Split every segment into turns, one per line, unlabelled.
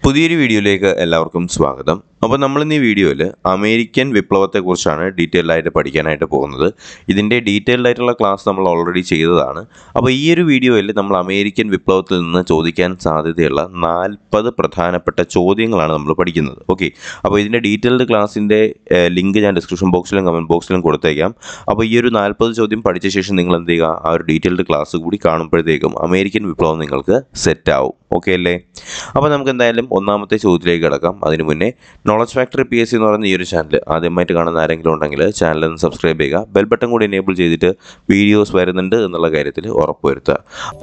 പുതിയൊരു വീഡിയോയിലേക്ക് എല്ലാവർക്കും സ്വാഗതം അപ്പോൾ നമ്മൾ ഇന്ന് ഈ വീഡിയോയിൽ അമേരിക്കൻ വിപ്ലവത്തെക്കുറിച്ചാണ് ഡീറ്റെയിൽഡ് ആയിട്ട് പഠിക്കാനായിട്ട് പോകുന്നത് ഇതിൻ്റെ ഡീറ്റെയിൽഡ് ആയിട്ടുള്ള ക്ലാസ് നമ്മൾ ഓൾറെഡി ചെയ്തതാണ് അപ്പോൾ ഈ ഒരു വീഡിയോയിൽ നമ്മൾ അമേരിക്കൻ വിപ്ലവത്തിൽ നിന്ന് ചോദിക്കാൻ സാധ്യതയുള്ള നാൽപ്പത് പ്രധാനപ്പെട്ട ചോദ്യങ്ങളാണ് നമ്മൾ പഠിക്കുന്നത് ഓക്കെ അപ്പോൾ ഇതിൻ്റെ ഡീറ്റെയിൽഡ് ക്ലാസ്സിൻ്റെ ലിങ്ക് ഞാൻ ഡിസ്ക്രിപ്ഷൻ ബോക്സിലും കമൻറ്റ് ബോക്സിലും കൊടുത്തേക്കാം അപ്പോൾ ഈ ഒരു നാൽപ്പത് ചോദ്യം പഠിച്ച ശേഷം നിങ്ങൾ എന്ത് ചെയ്യുക ആ ഒരു ഡീറ്റെയിൽഡ് ക്ലാസ് കൂടി കാണുമ്പോഴത്തേക്കും അമേരിക്കൻ വിപ്ലവം നിങ്ങൾക്ക് സെറ്റ് ആവും ഓക്കെ അല്ലേ അപ്പോൾ നമുക്ക് എന്തായാലും ഒന്നാമത്തെ ചോദ്യത്തിലേക്ക് കിടക്കാം അതിന് മുന്നേ knowledge factory P S C എന്ന് പറയുന്ന ഈ ഒരു ചാനൽ ആദ്യമായിട്ട് കാണുന്ന ആരെങ്കിലും ഉണ്ടെങ്കിൽ ചാനൽ ഒന്ന് സബ്സ്ക്രൈബ് ചെയ്യുക ബെൽ ബട്ടൺ കൂടി എനേബിൾ ചെയ്തിട്ട് വീഡിയോസ് വരുന്നുണ്ട് എന്നുള്ള കാര്യത്തിൽ ഉറപ്പുവരുത്തുക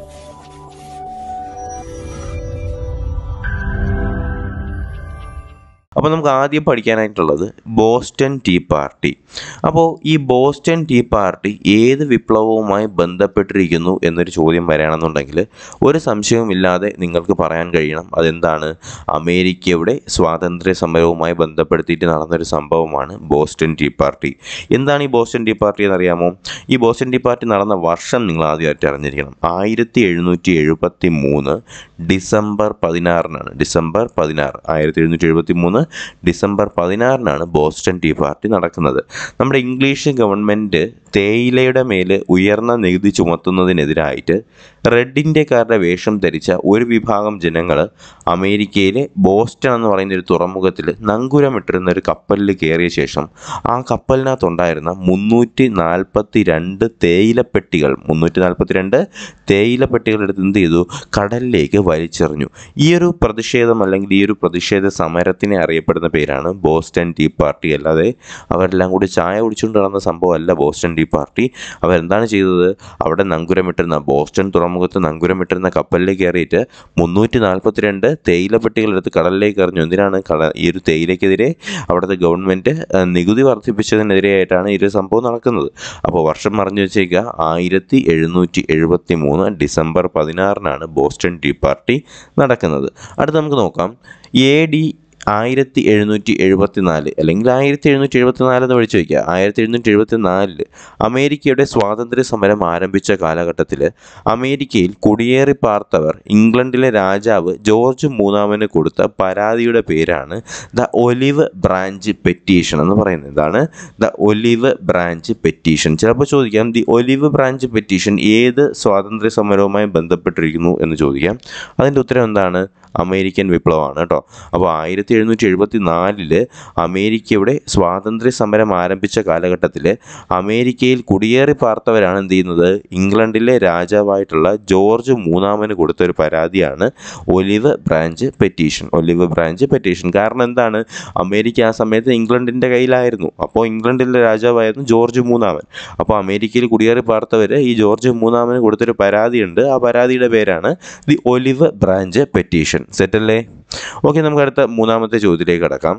അപ്പോൾ നമുക്ക് ആദ്യം പഠിക്കാനായിട്ടുള്ളത് ബോസ്റ്റൺ ടീ പാർട്ടി അപ്പോൾ ഈ ബോസ്റ്റൺ ടീ പാർട്ടി ഏത് വിപ്ലവവുമായി ബന്ധപ്പെട്ടിരിക്കുന്നു എന്നൊരു ചോദ്യം വരികയാണെന്നുണ്ടെങ്കിൽ ഒരു സംശയവുമില്ലാതെ നിങ്ങൾക്ക് പറയാൻ കഴിയണം അതെന്താണ് അമേരിക്കയുടെ സ്വാതന്ത്ര്യ സമരവുമായി ബന്ധപ്പെടുത്തിയിട്ട് നടന്നൊരു സംഭവമാണ് ബോസ്റ്റൺ ടീ പാർട്ടി എന്താണ് ഈ ബോസ്റ്റൺ ടീ പാർട്ടി എന്നറിയാമോ ഈ ബോസ്റ്റൺ ടീ പാർട്ടി നടന്ന വർഷം നിങ്ങൾ ആദ്യമായിട്ട് അറിഞ്ഞിരിക്കണം ആയിരത്തി എഴുന്നൂറ്റി എഴുപത്തി മൂന്ന് ഡിസംബർ പതിനാറിനാണ് ഡിസംബർ പതിനാറ് ആയിരത്തി എഴുന്നൂറ്റി എഴുപത്തി മൂന്ന് ഡിസംബർ പതിനാറിനാണ് ബോസ്റ്റൺ ടീ പാർട്ടി നടക്കുന്നത് നമ്മുടെ ഇംഗ്ലീഷ് ഗവൺമെൻറ് തേയിലയുടെ മേൽ ഉയർന്ന നികുതി ചുമത്തുന്നതിനെതിരായിട്ട് റെഡ് ഇന്ത്യക്കാരുടെ വേഷം ധരിച്ച ഒരു വിഭാഗം ജനങ്ങൾ അമേരിക്കയിലെ ബോസ്റ്റൺ എന്ന് പറയുന്ന ഒരു തുറമുഖത്തിൽ നങ്കുരമിട്ടിരുന്ന ഒരു കപ്പലിൽ കയറിയ ശേഷം ആ കപ്പലിനകത്തുണ്ടായിരുന്ന മുന്നൂറ്റി നാൽപ്പത്തി രണ്ട് തേയിലപ്പെട്ടികൾ മുന്നൂറ്റി നാൽപ്പത്തി രണ്ട് തേയിലപ്പെട്ടികൾ എടുത്ത് എന്ത് ചെയ്തു കടലിലേക്ക് വലിച്ചെറിഞ്ഞു ഈ ഒരു പ്രതിഷേധം അല്ലെങ്കിൽ ഈ ഒരു പ്രതിഷേധ സമരത്തിനെ അറിയപ്പെടുന്ന പേരാണ് ബോസ്റ്റൺ ടീ പാർട്ടി അല്ലാതെ അവരെല്ലാം കൂടി ചായ കുടിച്ചുകൊണ്ട് നടന്ന സംഭവമല്ല ബോസ്റ്റൺ ടീ പാർട്ടി അവരെന്താണ് ചെയ്തത് അവിടെ നങ്കുരമിട്ടിരുന്ന ബോസ്റ്റൺ തുറമുഖത്ത് നങ്കുരമിട്ടിരുന്ന കപ്പലിലേക്ക് കയറിയിട്ട് മുന്നൂറ്റി നാൽപ്പത്തിരണ്ട് തേയിലപ്പെട്ടികൾ എടുത്ത് കടലിലേക്ക് എറിഞ്ഞു എന്തിനാണ് കട ഈ ഒരു തേയിലയ്ക്കെതിരെ അവിടുത്തെ ഗവൺമെൻറ് നികുതി വർദ്ധിപ്പിച്ചതിനെതിരെയായിട്ടാണ് ഈ ഒരു സംഭവം നടക്കുന്നത് അപ്പോൾ വർഷം മറിഞ്ഞു വെച്ചേക്കുക ആയിരത്തി എഴുന്നൂറ്റി എഴുപത്തി മൂന്ന് ഡിസംബർ പതിനാറിനാണ് ബോസ്റ്റൺ ടീ പാർട്ടി നടക്കുന്നത് അടുത്ത് നമുക്ക് നോക്കാം എ ഡി ആയിരത്തി എഴുന്നൂറ്റി എഴുപത്തി നാല് അല്ലെങ്കിൽ ആയിരത്തി എഴുന്നൂറ്റി എഴുപത്തി നാല് എന്ന് വിളിച്ചു വയ്ക്കുക ആയിരത്തി എഴുന്നൂറ്റി എഴുപത്തി നാലില് അമേരിക്കയുടെ സ്വാതന്ത്ര്യ സമരം ആരംഭിച്ച കാലഘട്ടത്തിൽ അമേരിക്കയിൽ കുടിയേറി പാർത്തവർ ഇംഗ്ലണ്ടിലെ രാജാവ് ജോർജ് മൂന്നാമന് കൊടുത്ത പരാതിയുടെ പേരാണ് ദ ഒലിവ് ബ്രാഞ്ച് പെറ്റീഷൻ എന്ന് പറയുന്നത് ഇതാണ് ദ ഒലിവ് ബ്രാഞ്ച് പെറ്റീഷൻ ചിലപ്പോൾ ചോദിക്കാം ദി ഒലിവ് ബ്രാഞ്ച് പെറ്റീഷൻ ഏത് സ്വാതന്ത്ര്യ സമരവുമായി ബന്ധപ്പെട്ടിരിക്കുന്നു എന്ന് ചോദിക്കാം അതിൻ്റെ ഉത്തരം എന്താണ് അമേരിക്കൻ വിപ്ലവമാണ് കേട്ടോ അപ്പോൾ ആയിരത്തി എഴുന്നൂറ്റി എഴുപത്തി നാലില് അമേരിക്കയുടെ സ്വാതന്ത്ര്യ സമരം ആരംഭിച്ച കാലഘട്ടത്തിൽ അമേരിക്കയിൽ കുടിയേറി പാർത്തവരാണ് എന്ത് ചെയ്യുന്നത് ഇംഗ്ലണ്ടിലെ രാജാവായിട്ടുള്ള ജോർജ് മൂന്നാമന് കൊടുത്ത ഒരു പരാതിയാണ് olive branch petition olive branch petition കാരണം എന്താണ് അമേരിക്ക ആ സമയത്ത് ഇംഗ്ലണ്ടിൻ്റെ കയ്യിലായിരുന്നു അപ്പോൾ ഇംഗ്ലണ്ടിലെ രാജാവായിരുന്നു ജോർജ് മൂന്നാമൻ അപ്പോൾ അമേരിക്കയിൽ കുടിയേറി പാർത്തവർ ഈ ജോർജ് മൂന്നാമന് കൊടുത്തൊരു പരാതിയുണ്ട് ആ പരാതിയുടെ പേരാണ് ദി ഒലിവ് ബ്രാഞ്ച് പെറ്റീഷൻ സെറ്റല്ലേ ഓക്കെ നമുക്ക് അടുത്ത മൂന്നാമത്തെ ചോദ്യത്തിലേക്ക് കടക്കാം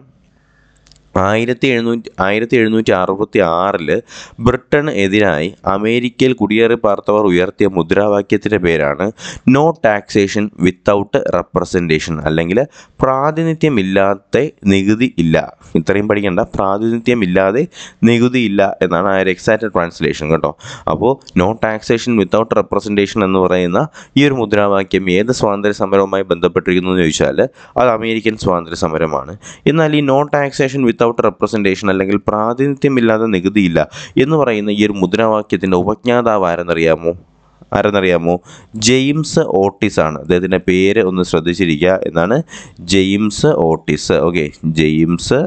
ആയിരത്തി എഴുന്നൂറ്റി ആയിരത്തി എഴുന്നൂറ്റി അറുപത്തി ആറില് ബ്രിട്ടന് എതിരായി അമേരിക്കയിൽ കുടിയേറി പാർത്തവർ ഉയർത്തിയ മുദ്രാവാക്യത്തിൻ്റെ പേരാണ് നോ ടാക്സേഷൻ വിത്തൗട്ട് റെപ്രസെൻറ്റേഷൻ അല്ലെങ്കിൽ പ്രാതിനിധ്യമില്ലാത്ത നികുതി ഇല്ല ഇത്രയും പഠിക്കേണ്ട പ്രാതിനിധ്യമില്ലാതെ നികുതി ഇല്ല എന്നാണ് ആ ഒരു എക്സാക്റ്റ് ട്രാൻസ്ലേഷൻ കേട്ടോ അപ്പോൾ നോ ടാക്സേഷൻ വിത്തൗട്ട് റെപ്രസെൻറ്റേഷൻ എന്ന് പറയുന്ന ഈ ഒരു മുദ്രാവാക്യം ഏത് സ്വാതന്ത്ര്യ സമരവുമായി ബന്ധപ്പെട്ടിരിക്കുന്നു എന്ന് ചോദിച്ചാൽ അത് അമേരിക്കൻ സ്വാതന്ത്ര്യ സമരമാണ് എന്നാൽ ഈ നോ ടാക്സേഷൻ വിത്തൗട്ട് റെപ്രസെൻറ്റേഷൻ അല്ലെങ്കിൽ പ്രാതിനിധ്യമില്ലാതെ നികുതിയില്ല എന്ന് പറയുന്ന ഈ ഒരു മുദ്രാവാക്യത്തിൻ്റെ ഉപജ്ഞാതാവ് ആരെന്നറിയാമോ ആരെന്നറിയാമോ ജെയിംസ് ഓട്ടിസ് ആണ് അദ്ദേഹത്തിൻ്റെ പേര് ഒന്ന് ശ്രദ്ധിച്ചിരിക്കുക എന്നാണ് James Otis okay James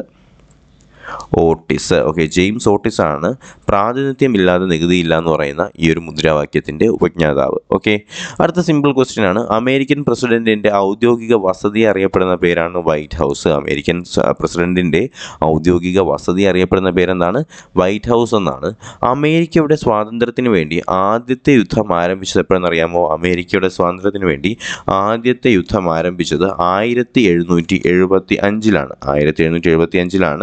Otis okay James Otis ആണ് പ്രാതിനിധ്യമില്ലാതെ നികുതിയില്ല എന്ന് പറയുന്ന ഈ ഒരു മുദ്രാവാക്യത്തിൻ്റെ ഉപജ്ഞാതാവ് ഓക്കെ അടുത്ത സിമ്പിൾ ക്വസ്റ്റ്യൻ ആണ് അമേരിക്കൻ പ്രസിഡന്റിൻ്റെ ഔദ്യോഗിക വസതി അറിയപ്പെടുന്ന പേരാണ് വൈറ്റ് ഹൗസ് അമേരിക്കൻ പ്രസിഡന്റിൻ്റെ ഔദ്യോഗിക വസതി അറിയപ്പെടുന്ന പേരെന്താണ് വൈറ്റ് ഹൗസ് എന്നാണ് അമേരിക്കയുടെ സ്വാതന്ത്ര്യത്തിന് വേണ്ടി ആദ്യത്തെ യുദ്ധം ആരംഭിച്ചത് എപ്പോഴെന്നറിയാമോ അമേരിക്കയുടെ സ്വാതന്ത്ര്യത്തിന് വേണ്ടി ആദ്യത്തെ യുദ്ധം ആരംഭിച്ചത് ആയിരത്തി എഴുന്നൂറ്റി എഴുപത്തി അഞ്ചിലാണ് ആയിരത്തി എഴുന്നൂറ്റി എഴുപത്തി അഞ്ചിലാണ്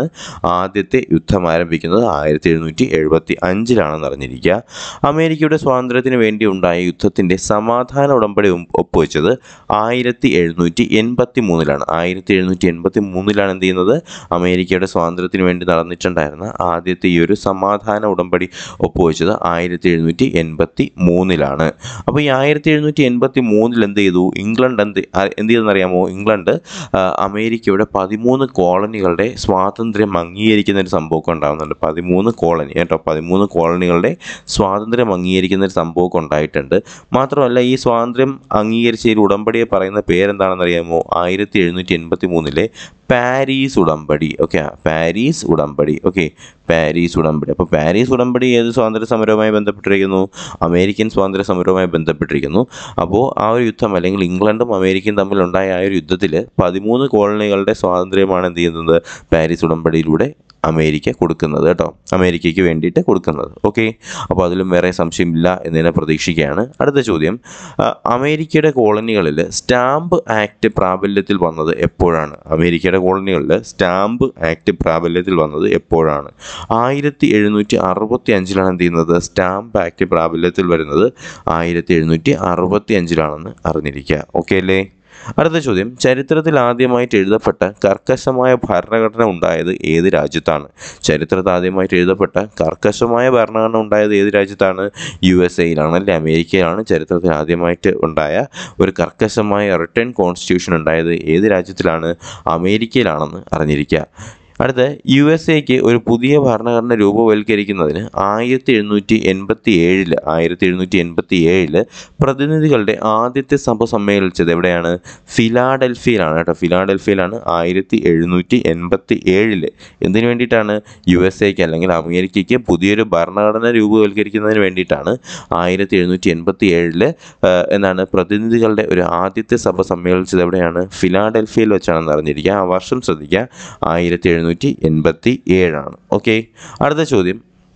ആദ്യത്തെ യുദ്ധം ആരംഭിക്കുന്നത് ആയിരത്തി എഴുന്നൂറ്റി എഴുപത്തി അഞ്ചിലാണെന്ന് അറിഞ്ഞിരിക്കുക അമേരിക്കയുടെ സ്വാതന്ത്ര്യത്തിന് വേണ്ടി ഉണ്ടായ യുദ്ധത്തിൻ്റെ സമാധാന ഉടമ്പടി ഒപ്പ് ഒപ്പുവെച്ചത് ആയിരത്തി എഴുന്നൂറ്റി എൺപത്തി മൂന്നിലാണ് ആയിരത്തി എഴുന്നൂറ്റി എൺപത്തി മൂന്നിലാണ് എന്ത് ചെയ്യുന്നത് അമേരിക്കയുടെ സ്വാതന്ത്ര്യത്തിന് വേണ്ടി നടന്നിട്ടുണ്ടായിരുന്ന ആദ്യത്തെ ഈ ഒരു സമാധാന ഉടമ്പടി ഒപ്പുവെച്ചത് ആയിരത്തി എഴുന്നൂറ്റി എൺപത്തി മൂന്നിലാണ് അപ്പോൾ ഈ ആയിരത്തി എഴുന്നൂറ്റി എൺപത്തി മൂന്നിൽ എന്ത് ചെയ്തു ഇംഗ്ലണ്ട് എന്ത് ആ, എന്ത് ചെയ്തെന്നറിയാമോ ഇംഗ്ലണ്ട് ആ, അമേരിക്കയുടെ പതിമൂന്ന് കോളനികളുടെ സ്വാതന്ത്ര്യം അംഗീകരിക്കുന്ന ഒരു സംഭവമൊക്കെ ഉണ്ടാകുന്നുണ്ട് പതിമൂന്ന് കോളനി കേട്ടോ പതിമൂന്ന് കോളനികളുടെ സ്വാതന്ത്ര്യം അംഗീകരിക്കുന്ന ഒരു സംഭവമൊക്കെ ഉണ്ടായിട്ടുണ്ട് മാത്രമല്ല ഈ സ്വാതന്ത്ര്യം അംഗീകരിച്ച ഈ ഉടമ്പടിയെ പറയുന്ന പേരെന്താണെന്ന് അറിയാമോ ആയിരത്തി എഴുന്നൂറ്റി എൺപത്തി മൂന്നിലെ പാരീസ് ഉടമ്പടി ഓക്കെ പാരീസ് ഉടമ്പടി ഓക്കെ പാരീസ് ഉടമ്പടി അപ്പോൾ പാരീസ് ഉടമ്പടി ഏത് സ്വാതന്ത്ര്യ സമരവുമായി ബന്ധപ്പെട്ടിരിക്കുന്നു അമേരിക്കൻ സ്വാതന്ത്ര്യ സമരവുമായി ബന്ധപ്പെട്ടിരിക്കുന്നു അപ്പോൾ ആ ഒരു യുദ്ധം അല്ലെങ്കിൽ ഇംഗ്ലണ്ടും അമേരിക്കയും തമ്മിലുണ്ടായ ആ ഒരു യുദ്ധത്തിൽ പതിമൂന്ന് കോളനികളുടെ സ്വാതന്ത്ര്യമാണ് എന്ത് ചെയ്യുന്നത് പാരീസ് ഉടമ്പടിയിലൂടെ അമേരിക്ക കൊടുക്കുന്നത് കേട്ടോ അമേരിക്കയ്ക്ക് വേണ്ടിയിട്ട് കൊടുക്കുന്നത് ഓക്കെ അപ്പോൾ അതിലും വേറെ സംശയമില്ല എന്ന് തന്നെ പ്രതീക്ഷിക്കുകയാണ് അടുത്ത ചോദ്യം ആ, അമേരിക്കയുടെ കോളനികളിൽ സ്റ്റാമ്പ് ആക്ട് പ്രാബല്യത്തിൽ വന്നത് എപ്പോഴാണ് അമേരിക്കയുടെ കോളനികളിൽ സ്റ്റാമ്പ് ആക്ട് പ്രാബല്യത്തിൽ വന്നത് എപ്പോഴാണ് ആയിരത്തി എഴുന്നൂറ്റി അറുപത്തി അഞ്ചിലാണ് എന്ത് ചെയ്യുന്നത് സ്റ്റാമ്പ് ആക്ട് പ്രാബല്യത്തിൽ വരുന്നത് ആയിരത്തി എഴുന്നൂറ്റി അറുപത്തി അഞ്ചിലാണെന്ന് അറിഞ്ഞിരിക്കുക ഓക്കെ അല്ലേ അടുത്ത ചോദ്യം ചരിത്രത്തിൽ ആദ്യമായിട്ട് എഴുതപ്പെട്ട കർക്കശമായ ഭരണഘടന ഉണ്ടായത് ഏത് രാജ്യത്താണ് ചരിത്രത്തിൽ ആദ്യമായിട്ട് എഴുതപ്പെട്ട കർക്കശമായ ഭരണഘടന ഉണ്ടായത് ഏത് രാജ്യത്താണ് യു എസ് എയിലാണ് അല്ലെ അമേരിക്കയിലാണ് ചരിത്രത്തിൽ ആദ്യമായിട്ട് ഉണ്ടായ ഒരു കർക്കശമായ റിട്ടേൺ കോൺസ്റ്റിറ്റ്യൂഷൻ ഉണ്ടായത് ഏത് രാജ്യത്തിലാണ് അമേരിക്കയിലാണെന്ന് അറിഞ്ഞിരിക്കുക അടുത്ത യു എസ് എക്ക് ഒരു പുതിയ ഭരണഘടന രൂപവൽക്കരിക്കുന്നതിന് ആയിരത്തി എഴുന്നൂറ്റി എൺപത്തി ഏഴില് ആയിരത്തി എഴുന്നൂറ്റി എൺപത്തി ഏഴില് പ്രതിനിധികളുടെ ആദ്യത്തെ സഭ സമ്മേളിച്ചത് എവിടെയാണ് ഫിലാഡൽഫിയയിലാണ് കേട്ടോ ഫിലാഡൽഫിയയിലാണ് ആയിരത്തി എഴുന്നൂറ്റി എൺപത്തി ഏഴില് എന്തിനു വേണ്ടിയിട്ടാണ് യു എസ് എക്ക് അല്ലെങ്കിൽ അമേരിക്കയ്ക്ക് പുതിയൊരു ഭരണഘടന രൂപവൽക്കരിക്കുന്നതിന് വേണ്ടിയിട്ടാണ് ആയിരത്തി എഴുന്നൂറ്റി എൺപത്തി ഏഴില് എന്താണ് പ്രതിനിധികളുടെ ഒരു ആദ്യത്തെ സഭ സമ്മേളിച്ചത് എവിടെയാണ് ഫിലാഡൽഫിയയിൽ വെച്ചാണെന്ന് അറിഞ്ഞിരിക്കുക ആ വർഷം ശ്രദ്ധിക്കുക ആയിരത്തി എഴുന്നൂറ്റി എൺപത്തി ഏഴാണ് ഓക്കെ അടുത്ത ചോദ്യം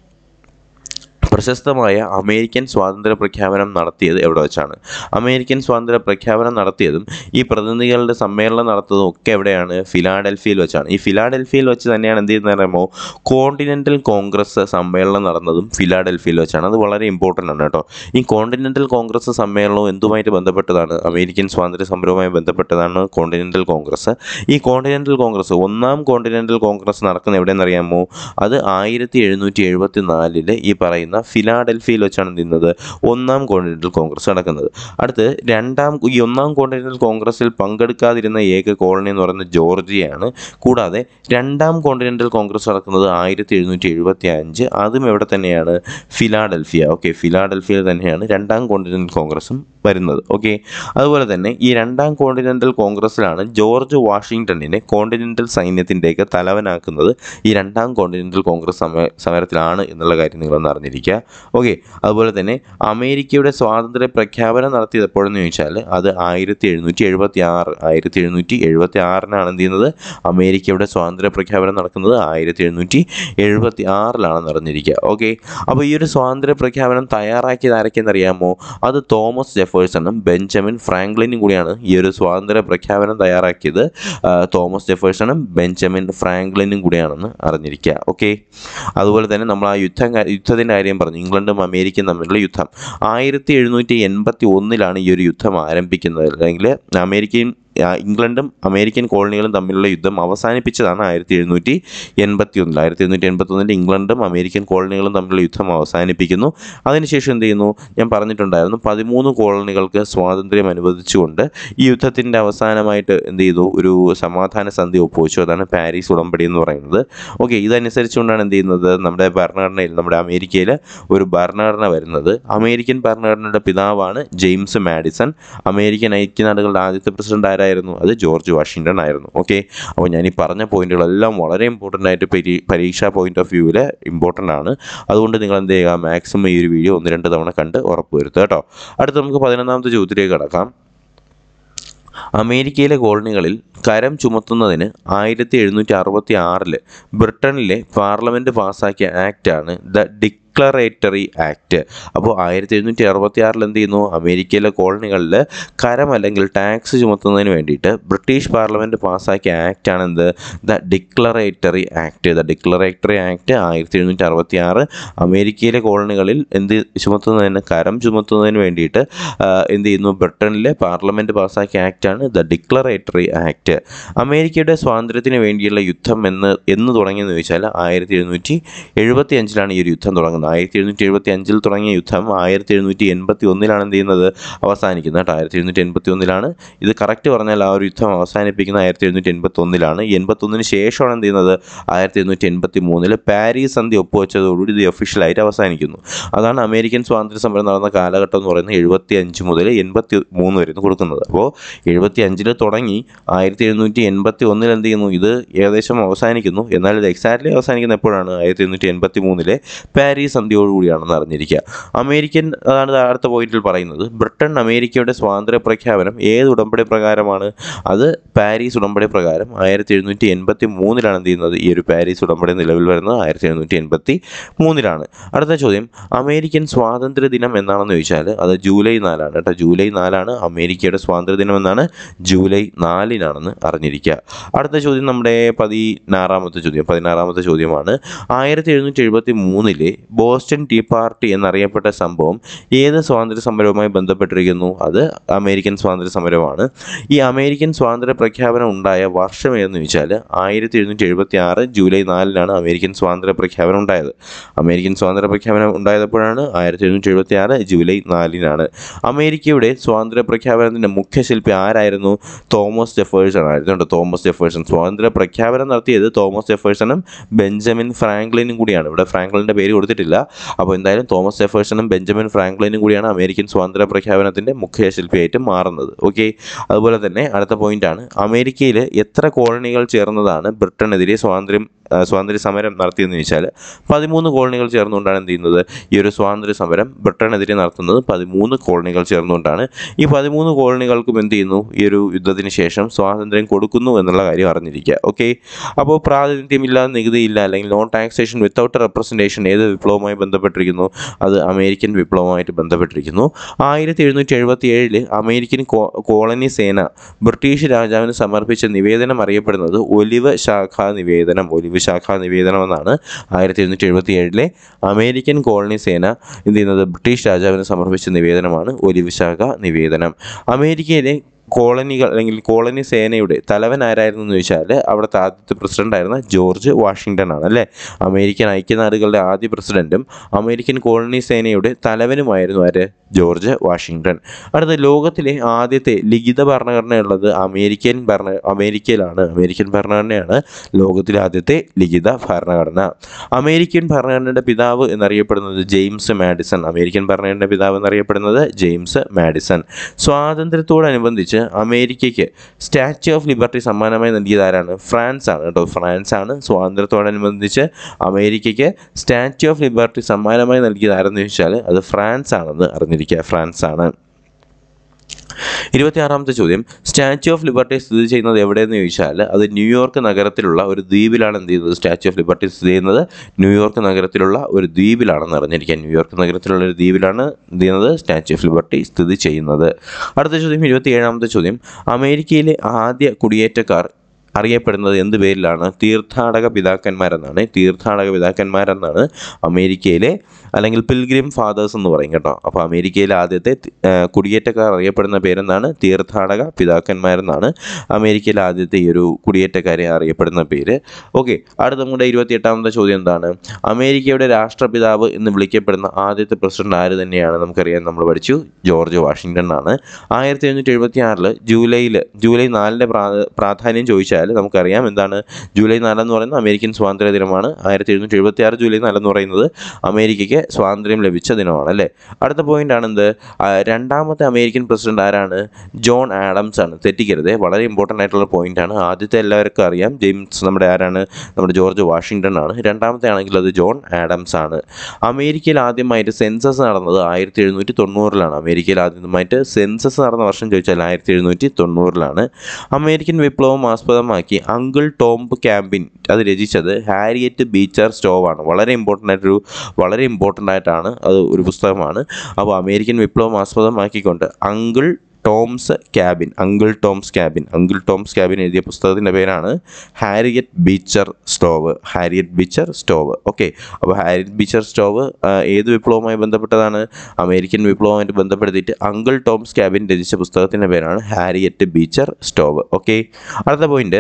പ്രശസ്തമായ അമേരിക്കൻ സ്വാതന്ത്ര്യ പ്രഖ്യാപനം നടത്തിയത് എവിടെ വെച്ചാണ് അമേരിക്കൻ സ്വാതന്ത്ര്യ പ്രഖ്യാപനം നടത്തിയതും ഈ പ്രതിനിധികളുടെ സമ്മേളനം നടത്തുന്നതും ഒക്കെ എവിടെയാണ് ഫിലാഡൽഫിയയിൽ വെച്ചാണ് ഈ ഫിലാഡൽഫിയയിൽ വെച്ച് തന്നെയാണ് എന്ത് ചെയ്യുന്നത് അറിയാമോ കോണ്ടിനെൻ്റൽ കോൺഗ്രസ് സമ്മേളനം നടന്നതും ഫിലാഡൽഫിയയിൽ വെച്ചാണ് അത് വളരെ ഇമ്പോർട്ടൻ്റ് ആണ് കേട്ടോ ഈ കോണ്ടിനെൻ്റൽ കോൺഗ്രസ് സമ്മേളനവും എന്തുമായിട്ട് ബന്ധപ്പെട്ടതാണ് അമേരിക്കൻ സ്വാതന്ത്ര്യ സമരവുമായി ബന്ധപ്പെട്ടതാണ് കോണ്ടിനെൻ്റൽ കോൺഗ്രസ് ഈ കോണ്ടിനെൻ്റൽ കോൺഗ്രസ് ഒന്നാം കോണ്ടിനെൻ്റൽ കോൺഗ്രസ് നടക്കുന്ന എവിടെയെന്നറിയാമോ അത് ആയിരത്തി എഴുന്നൂറ്റി എഴുപത്തി നാലില് ഈ പറയുന്ന ഫിലാഡൽഫിയയിൽ വെച്ചാണ് എന്ത് ചെയ്യുന്നത് ഒന്നാം കോണ്ടിനെൻ്റൽ കോൺഗ്രസ് നടക്കുന്നത് അടുത്ത് രണ്ടാം ഈ ഒന്നാം കോണ്ടിനെൻ്റൽ കോൺഗ്രസിൽ പങ്കെടുക്കാതിരുന്ന ഏക കോളനി എന്ന് പറയുന്നത് ജോർജിയയാണ് കൂടാതെ രണ്ടാം കോണ്ടിനെൻ്റൽ കോൺഗ്രസ് നടക്കുന്നത് ആയിരത്തി എഴുന്നൂറ്റി എഴുപത്തി അഞ്ച് അതും എവിടെ തന്നെയാണ് ഫിലാഡൽഫിയ ഓക്കെ ഫിലാഡൽഫിയ തന്നെയാണ് രണ്ടാം കോണ്ടിനെൻ്റൽ കോൺഗ്രസും വരുന്നത് ഓക്കെ അതുപോലെ തന്നെ ഈ രണ്ടാം കോണ്ടിനെൻ്റൽ കോൺഗ്രസ്സിലാണ് ജോർജ് വാഷിങ്ടണിനെ കോണ്ടിനെൻ്റൽ സൈന്യത്തിൻ്റെയൊക്കെ തലവനാക്കുന്നത് ഈ രണ്ടാം കോണ്ടിനെൻ്റൽ കോൺഗ്രസ് സമ സമരത്തിലാണ് എന്നുള്ള കാര്യം നിങ്ങളൊന്ന് അറിഞ്ഞിരിക്കുക ഓക്കെ അതുപോലെ തന്നെ അമേരിക്കയുടെ സ്വാതന്ത്ര്യ പ്രഖ്യാപനം നടത്തിയത് എപ്പോഴെന്ന് ചോദിച്ചാൽ അത് ആയിരത്തി എഴുന്നൂറ്റി എഴുപത്തി ആറ് ആയിരത്തി എഴുന്നൂറ്റി എഴുപത്തി ആറിനാണ് എന്ത് ചെയ്യുന്നത് അമേരിക്കയുടെ സ്വാതന്ത്ര്യ പ്രഖ്യാപനം നടക്കുന്നത് ആയിരത്തി എഴുന്നൂറ്റി എഴുപത്തി ആറിലാണെന്ന് അറിഞ്ഞിരിക്കുക ഓക്കെ അപ്പോൾ ഈ ഒരു സ്വാതന്ത്ര്യ പ്രഖ്യാപനം തയ്യാറാക്കിയത് ആരൊക്കെയെന്നറിയാമോ അത് തോമസ് ജെഫേഴ്സണും ബെഞ്ചമിൻ ഫ്രാങ്ക്ലിനും കൂടിയാണ് ഈ ഒരു സ്വാതന്ത്ര്യ പ്രഖ്യാപനം തയ്യാറാക്കിയത് ആ, തോമസ് ജെഫേഴ്സണും ബെഞ്ചമിൻ ഫ്രാങ്ക്ലിനും കൂടിയാണെന്ന് അറിഞ്ഞിരിക്കുക ഓക്കെ അതുപോലെ തന്നെ നമ്മൾ ആ യുദ്ധം കാ- യുദ്ധത്തിൻ്റെ കാര്യം പറഞ്ഞു ഇംഗ്ലണ്ടും അമേരിക്കയും തമ്മിലുള്ള യുദ്ധം ആയിരത്തി എഴുന്നൂറ്റി എൺപത്തി ഒന്നിലാണ് ഈ ഒരു യുദ്ധം ആരംഭിക്കുന്നത് അല്ലെങ്കിൽ അമേരിക്കയും ആ, ഇംഗ്ലണ്ടും അമേരിക്കൻ കോളനികളും തമ്മിലുള്ള യുദ്ധം അവസാനിപ്പിച്ചതാണ് ആയിരത്തി എഴുന്നൂറ്റി എൺപത്തി ഒന്നിൽ ആയിരത്തി എഴുന്നൂറ്റി എൺപത്തി ഒന്നിൽ ഇംഗ്ലണ്ടും അമേരിക്കൻ കോളനികളും തമ്മിലുള്ള യുദ്ധം അവസാനിപ്പിക്കുന്നു അതിനുശേഷം എന്ത് ചെയ്യുന്നു ഞാൻ പറഞ്ഞിട്ടുണ്ടായിരുന്നു പതിമൂന്ന് കോളനികൾക്ക് സ്വാതന്ത്ര്യം അനുവദിച്ചുകൊണ്ട് ഈ യുദ്ധത്തിൻ്റെ അവസാനമായിട്ട് എന്ത് ചെയ്തു ഒരു സമാധാന സന്ധി ഒപ്പുവെച്ചു അതാണ് പാരീസ് ഉടമ്പടി എന്ന് പറയുന്നത് ഓക്കെ ഇതനുസരിച്ചുകൊണ്ടാണ് എന്ത് ചെയ്യുന്നത് നമ്മുടെ ഭരണഘടനയിൽ നമ്മുടെ അമേരിക്കയിൽ ഒരു ഭരണഘടന വരുന്നത് അമേരിക്കൻ ഭരണഘടനയുടെ പിതാവാണ് ജെയിംസ് മാഡിസൺ അമേരിക്കൻ ഐക്യനാടുകളുടെ ആദ്യത്തെ പ്രസിഡന്റ് ആരായിരുന്നു അത് ജോർജ് വാഷിങ്ടൺ ആയിരുന്നു ഓക്കെ അപ്പോൾ ഞാൻ ഈ പറഞ്ഞ പോയിന്റുകളെല്ലാം വളരെ ഇമ്പോർട്ടൻ്റ് ആയിട്ട് പരീ പരീക്ഷാ പോയിന്റ് ഓഫ് വ്യൂവിൽ ഇമ്പോർട്ടൻ്റ് ആണ് അതുകൊണ്ട് നിങ്ങൾ എന്ത് ചെയ്യുക മാക്സിമം ഈ ഒരു വീഡിയോ ഒന്ന് രണ്ട് തവണ കണ്ട് ഉറപ്പുവരുത്തുക കേട്ടോ അടുത്ത നമുക്ക് പതിനൊന്നാമത്തെ ചോദ്യത്തിലേക്ക് കടക്കാം അമേരിക്കയിലെ കോളനികളിൽ കരം ചുമത്തുന്നതിന് ആയിരത്തി എഴുന്നൂറ്റി അറുപത്തി ആറില് ബ്രിട്ടനിലെ പാർലമെൻറ്റ് പാസ്സാക്കിയ ആക്റ്റാണ് ദ ഡിക്ലറേറ്ററി ആക്ട് അപ്പോൾ ആയിരത്തി എഴുന്നൂറ്റി അറുപത്തി ആറിൽ എന്ത് ചെയ്യുന്നു അമേരിക്കയിലെ കോളനികളിൽ കരം അല്ലെങ്കിൽ ടാക്സ് ചുമത്തുന്നതിന് വേണ്ടിയിട്ട് ബ്രിട്ടീഷ് പാർലമെൻറ്റ് പാസ്സാക്കിയ ആക്റ്റാണ് എന്ത് the declaratory act the declaratory act ആയിരത്തി എഴുന്നൂറ്റി അറുപത്തി ആറ് അമേരിക്കയിലെ കോളനികളിൽ എന്ത് ചുമത്തുന്നതിന് കരം ചുമത്തുന്നതിന് വേണ്ടിയിട്ട് ആ, എന്ത് ചെയ്യുന്നു ബ്രിട്ടനിലെ പാർലമെൻറ്റ് പാസ്സാക്കിയ ആക്റ്റാണ് ദ ഡിക്ലറേറ്ററി ആക്ട് അമേരിക്കയുടെ സ്വാതന്ത്ര്യത്തിന് വേണ്ടിയുള്ള യുദ്ധം എന്ന് എന്ന് തുടങ്ങിയെന്ന് ചോദിച്ചാൽ ആയിരത്തി എഴുന്നൂറ്റി എഴുപത്തി അഞ്ചിലാണ് ഈ ഒരു യുദ്ധം തുടങ്ങുന്നത് ആയിരത്തി എഴുന്നൂറ്റി എഴുപത്തി അഞ്ചിൽ തുടങ്ങിയ യുദ്ധം ആയിരത്തി എഴുന്നൂറ്റി എൺപത്തി ഒന്നിലാണ് എന്ത് ചെയ്യുന്നത് അവസാനിക്കുന്നത് കേട്ടോ ആയിരത്തി എഴുന്നൂറ്റി എൺപത്തി ഒന്നിലാണ് ഇത് കറക്റ്റ് പറഞ്ഞാൽ ആ ഒരു യുദ്ധം അവസാനിപ്പിക്കുന്നത് ആയിരത്തി എഴുന്നൂറ്റി എൺപത്തി ഒന്നിലാണ് എൺപത്തൊന്നിന് ശേഷമാണ് എന്ത് ചെയ്യുന്നത് ആയിരത്തി എഴുന്നൂറ്റി എൺപത്തി മൂന്നിൽ പാരീസ് സന്ധി ഒപ്പുവെച്ചതോടുകൂടി ഇത് ഒഫീഷ്യലായിട്ട് അവസാനിക്കുന്നു അതാണ് അമേരിക്കൻ സ്വാതന്ത്ര്യ സമരം നടന്ന കാലഘട്ടം എന്ന് പറയുന്നത് എഴുപത്തി അഞ്ച് മുതൽ എൺപത്തി മൂന്ന് വരെ കൊടുക്കുന്നത് അപ്പോൾ എഴുപത്തി അഞ്ചിൽ തുടങ്ങി ആയിരത്തി എഴുന്നൂറ്റി എൺപത്തി ഒന്നിൽ എന്ത് ചെയ്യുന്നു ഇത് ഏകദേശം അവസാനിക്കുന്നു എന്നാൽ ഇത് എക്സാക്ട്ലി അവസാനിക്കുന്ന എപ്പോഴാണ് ആയിരത്തി എണ്ണൂറ്റി എൺപത്തി മൂന്നിലെ പാരീസ് സന്ധിയോടുകൂടിയാണെന്ന് അറിഞ്ഞിരിക്കുക അമേരിക്കൻ അതാണ് ഇത് അടുത്ത പോയിന്റിൽ പറയുന്നത് ബ്രിട്ടൻ അമേരിക്കയുടെ സ്വാതന്ത്ര്യ പ്രഖ്യാപനം ഏത് ഉടമ്പടി പ്രകാരമാണ് അത് പാരീസ് ഉടമ്പടി പ്രകാരം ആയിരത്തി എഴുന്നൂറ്റി എൺപത്തി മൂന്നിലാണ് എന്ത് ചെയ്യുന്നത് ഈ ഒരു പാരീസ് ഉടമ്പടി നിലവിൽ വരുന്നത് ആയിരത്തി എഴുന്നൂറ്റി എൺപത്തി മൂന്നിലാണ് അടുത്ത ചോദ്യം അമേരിക്കൻ സ്വാതന്ത്ര്യ ദിനം എന്നാണെന്ന് ചോദിച്ചാൽ അത് ജൂലൈ നാലാണ് കേട്ടോ ജൂലൈ നാലാണ് അമേരിക്കയുടെ സ്വാതന്ത്ര്യ ദിനം എന്നാണ് ജൂലൈ നാലിനാണെന്ന് അറിഞ്ഞിരിക്കുക അടുത്ത ചോദ്യം നമ്മുടെ പതിനാറാമത്തെ ചോദ്യം പതിനാറാമത്തെ ചോദ്യമാണ് ആയിരത്തി എഴുന്നൂറ്റി എഴുപത്തി മൂന്നിലെ ബോസ്റ്റൺ ടീ പാർട്ടി എന്നറിയപ്പെട്ട സംഭവം ഏത് സ്വാതന്ത്ര്യ സമരവുമായി ബന്ധപ്പെട്ടിരിക്കുന്നു അത് അമേരിക്കൻ സ്വാതന്ത്ര്യ സമരമാണ് ഈ അമേരിക്കൻ സ്വാതന്ത്ര്യ പ്രഖ്യാപനം ഉണ്ടായ വർഷം ഏതെന്ന് ചോദിച്ചാൽ ആയിരത്തി എഴുന്നൂറ്റി എഴുപത്തി ആറ് ജൂലൈ നാലിനാണ് അമേരിക്കൻ സ്വാതന്ത്ര്യ പ്രഖ്യാപനം ഉണ്ടായത് അമേരിക്കൻ സ്വാതന്ത്ര്യ പ്രഖ്യാപനം ഉണ്ടായപ്പോഴാണ് ആയിരത്തി എഴുന്നൂറ്റി എഴുപത്തി ആറ് ജൂലൈ നാലിനാണ് അമേരിക്കയുടെ സ്വാതന്ത്ര്യ പ്രഖ്യാപനത്തിൻ്റെ മുഖ്യശില്പി ആരായിരുന്നു തോമസ് ജെഫേഴ്സൺ ആയിരുന്നു കേട്ടോ തോമസ് ജെഫേഴ്സൺ സ്വാതന്ത്ര്യ പ്രഖ്യാപനം നടത്തിയത് തോമസ് ജെഫേഴ്സണും ബെഞ്ചമിൻ ഫ്രാങ്ക്ലിനും കൂടിയാണ് ഇവിടെ ഫ്രാങ്ക്ലിൻ്റെ പേര് കൊടുത്തിട്ടില്ല അപ്പോൾ എന്തായാലും തോമസ് ജെഫേഴ്സണും ബെഞ്ചമിൻ ഫ്രാങ്ക്ലിനും കൂടിയാണ് അമേരിക്കൻ സ്വാതന്ത്ര്യ പ്രഖ്യാപനത്തിൻ്റെ മുഖ്യ ശില്പിയായിട്ട് മാറുന്നത് ഓക്കെ അതുപോലെ തന്നെ അടുത്ത പോയിന്റാണ് അമേരിക്കയിൽ എത്ര കോളനികൾ ചേർന്നതാണ് ബ്രിട്ടനെതിരെ സ്വാതന്ത്ര്യം ആ, സ്വാതന്ത്ര്യ സമരം നടത്തിയെന്ന് ചോദിച്ചാൽ പതിമൂന്ന് കോളനികൾ ചേർന്നുകൊണ്ടാണ് എന്ത് ചെയ്യുന്നത് ഈ ഒരു സ്വാതന്ത്ര്യ സമരം ബ്രിട്ടനെതിരെ നടത്തുന്നത് പതിമൂന്ന് കോളനികൾ ചേർന്നുകൊണ്ടാണ് ഈ പതിമൂന്ന് കോളനികൾക്കും എന്ത് ചെയ്യുന്നു ഈ ഒരു യുദ്ധത്തിന് ശേഷം സ്വാതന്ത്ര്യം കൊടുക്കുന്നു എന്നുള്ള കാര്യം അറിഞ്ഞിരിക്കുക ഓക്കെ അപ്പോൾ പ്രാതിനിധ്യമില്ല നികുതിയില്ല അല്ലെങ്കിൽ നോൺ ടാക്സേഷൻ വിത്തൗട്ട് റെപ്രസെൻറ്റേഷൻ ഏത് വിപ്ലവവുമായി ബന്ധപ്പെട്ടിരിക്കുന്നു അത് അമേരിക്കൻ വിപ്ലവവുമായിട്ട് ബന്ധപ്പെട്ടിരിക്കുന്നു ആയിരത്തി എഴുന്നൂറ്റി എഴുപത്തി ഏഴില് അമേരിക്കൻ കോ- കോളനി സേന ബ്രിട്ടീഷ് രാജാവിന് സമർപ്പിച്ച നിവേദനം അറിയപ്പെടുന്നത് ഒലിവ് ശാഖാ നിവേദനം ഒലിവ് ശാഖാ നിവേദനം എന്നാണ് ആയിരത്തി എഴുന്നൂറ്റി എഴുപത്തി ഏഴിലെ അമേരിക്കൻ കോളനി സേന എന്ത് ചെയ്യുന്നത് ബ്രിട്ടീഷ് രാജാവിന് സമർപ്പിച്ച നിവേദനമാണ് ഒലിവ് ശാഖ നിവേദനം അമേരിക്കയിലെ കോളനികൾ അല്ലെങ്കിൽ കോളനി സേനയുടെ തലവൻ ആരായിരുന്നു എന്ന് ചോദിച്ചാൽ അവിടുത്തെ ആദ്യത്തെ പ്രസിഡന്റ് ആയിരുന്ന ജോർജ് വാഷിങ്ടൺ ആണ് അല്ലേ അമേരിക്കൻ ഐക്യനാടുകളുടെ ആദ്യ പ്രസിഡന്റും അമേരിക്കൻ കോളനി സേനയുടെ തലവനുമായിരുന്നു ആര് ജോർജ് വാഷിങ്ടൺ അടുത്ത ലോകത്തിലെ ആദ്യത്തെ ലിഖിത ഭരണഘടനയുള്ളത് അമേരിക്കൻ ഭരണ അമേരിക്കയിലാണ് അമേരിക്കൻ ഭരണഘടനയാണ് ലോകത്തിലെ ആദ്യത്തെ ലിഖിത ഭരണഘടന അമേരിക്കൻ ഭരണഘടനയുടെ പിതാവ് എന്നറിയപ്പെടുന്നത് ജെയിംസ് മാഡിസൺ അമേരിക്കൻ ഭരണഘടനയുടെ പിതാവ് എന്നറിയപ്പെടുന്നത് ജെയിംസ് മാഡിസൺ സ്വാതന്ത്ര്യത്തോടനുബന്ധിച്ച് അമേരിക്കയ്ക്ക് സ്റ്റാച്യു ഓഫ് ലിബർട്ടി സമ്മാനമായി നൽകിയത് ആരാണ് ഫ്രാൻസ് ആണ് കേട്ടോ ഫ്രാൻസ് ആണ് സ്വാതന്ത്ര്യത്തോടനുബന്ധിച്ച് അമേരിക്കയ്ക്ക് സ്റ്റാച്യു ഓഫ് ലിബർട്ടി സമ്മാനമായി നൽകിയത് ആരെന്ന് ചോദിച്ചാൽ അത് ഫ്രാൻസ് ആണെന്ന് അറിഞ്ഞിരിക്കുക ഫ്രാൻസ് ആണ് ഇരുപത്തിയാറാമത്തെ ചോദ്യം സ്റ്റാച്യു ഓഫ് ലിബർട്ടി സ്ഥിതി ചെയ്യുന്നത് എവിടെയെന്ന് ചോദിച്ചാൽ അത് ന്യൂയോർക്ക് നഗരത്തിലുള്ള ഒരു ദ്വീപിലാണ് എന്ത് ചെയ്യുന്നത് സ്റ്റാച്യു ഓഫ് ലിബർട്ടി സ്ഥിതി ചെയ്യുന്നത് ന്യൂയോർക്ക് നഗരത്തിലുള്ള ഒരു ദ്വീപിലാണെന്ന് അറിഞ്ഞിരിക്കുക ന്യൂയോർക്ക് നഗരത്തിലുള്ള ഒരു ദ്വീപിലാണ് എന്ത് ചെയ്യുന്നത് സ്റ്റാച്യു ഓഫ് ലിബർട്ടി സ്ഥിതി ചെയ്യുന്നത് അടുത്ത ചോദ്യം ഇരുപത്തിയേഴാമത്തെ ചോദ്യം അമേരിക്കയിലെ ആദ്യ കുടിയേറ്റക്കാർ അറിയപ്പെടുന്നത് എന്ത് പേരിലാണ് തീർത്ഥാടക പിതാക്കന്മാരെന്നാണ് തീർത്ഥാടക പിതാക്കന്മാരെന്നാണ് അമേരിക്കയിലെ അല്ലെങ്കിൽ പിൽഗ്രിം ഫാദേഴ്സ് എന്ന് പറയും കേട്ടോ അപ്പോൾ അമേരിക്കയിലെ ആദ്യത്തെ തി- ആ, കുടിയേറ്റക്കാർ അറിയപ്പെടുന്ന പേരെന്താണ് തീർത്ഥാടക പിതാക്കന്മാരെന്നാണ് അമേരിക്കയിലെ ആദ്യത്തെ ഈ ഒരു കുടിയേറ്റക്കാരെ അറിയപ്പെടുന്ന പേര് ഓക്കെ അടുത്ത നമ്മുടെ ഇരുപത്തിയെട്ടാമത്തെ ചോദ്യം എന്താണ് അമേരിക്കയുടെ രാഷ്ട്രപിതാവ് എന്ന് വിളിക്കപ്പെടുന്ന ആദ്യത്തെ പ്രസിഡന്റ് ആര് തന്നെയാണ് നമുക്കറിയാം നമ്മൾ പഠിച്ചു ജോർജ് വാഷിങ്ടൺ ആണ് ആയിരത്തി എഴുന്നൂറ്റി എഴുപത്തി ആറിൽ ജൂലൈയിൽ ജൂലൈ നാലിൻ്റെ പ്രാ പ്രാധാന്യം ചോദിച്ചാൽ ചോദിച്ചാൽ നമുക്കറിയാം എന്താണ് ജൂലൈ നാലെന്ന് പറയുന്നത് അമേരിക്കൻ സ്വാതന്ത്ര്യ ദിനമാണ് ആയിരത്തി എഴുന്നൂറ്റി എഴുപത്തി ആറ് ജൂലൈ നാലെന്ന് പറയുന്നത് അമേരിക്കയ്ക്ക് സ്വാതന്ത്ര്യം ലഭിച്ച ദിനമാണ് അല്ലേ അടുത്ത പോയിന്റ് ആണ് എന്ത് ആ, രണ്ടാമത്തെ അമേരിക്കൻ പ്രസിഡന്റ് ആരാണ് ജോൺ ആഡംസ് ആണ് തെറ്റിക്കരുത് വളരെ ഇമ്പോർട്ടൻ്റ് ആയിട്ടുള്ള പോയിന്റ് ആണ് ആദ്യത്തെ എല്ലാവർക്കും അറിയാം ജെയിംസ് നമ്മുടെ ആരാണ് നമ്മുടെ ജോർജ് വാഷിങ്ടൺ ആണ് രണ്ടാമത്തെ ആണെങ്കിൽ അത് ജോൺ ആഡംസ് ആണ് അമേരിക്കയിൽ ആദ്യമായിട്ട് സെൻസസ് നടന്നത് ആയിരത്തി എഴുന്നൂറ്റി തൊണ്ണൂറിലാണ് അമേരിക്കയിൽ ആദ്യമായിട്ട് സെൻസസ് നടന്ന വർഷം ചോദിച്ചാൽ ആയിരത്തി എഴുന്നൂറ്റി തൊണ്ണൂറിലാണ് അമേരിക്കൻ വിപ്ലവം ആസ്പദമാക്കി അങ്കിൾ ടോംബ് ക്യാമ്പിൻ അത് രചിച്ചത് ഹാരിയറ്റ് ബീച്ചർ സ്റ്റോവ് ആണ് വളരെ ഇമ്പോർട്ടൻ്റ് ആയിട്ടൊരു വളരെ ഇമ്പോർട്ടൻ്റ് ആയിട്ടാണ് അത് ഒരു പുസ്തകമാണ് അപ്പോൾ അമേരിക്കൻ വിപ്ലവം ആസ്പദമാക്കിക്കൊണ്ട് uncle Tom's cabin uncle Tom's cabin uncle Tom's cabin എഴുതിയ പുസ്തകത്തിൻ്റെ പേരാണ് Harriet Beecher Stowe Harriet Beecher Stowe okay അപ്പോൾ ഹാരിയറ്റ് ബീച്ചർ സ്റ്റോവ് ആ, ഏത് വിപ്ലവവുമായി ബന്ധപ്പെട്ടതാണ് അമേരിക്കൻ വിപ്ലവവുമായിട്ട് ബന്ധപ്പെടുത്തിയിട്ട് അങ്കിൾ ടോംസ് ക്യാബിൻ രചിച്ച പുസ്തകത്തിൻ്റെ പേരാണ് ഹാരിയറ്റ് ബീച്ചർ സ്റ്റോവ് ഓക്കെ അടുത്ത പോയിന്റ്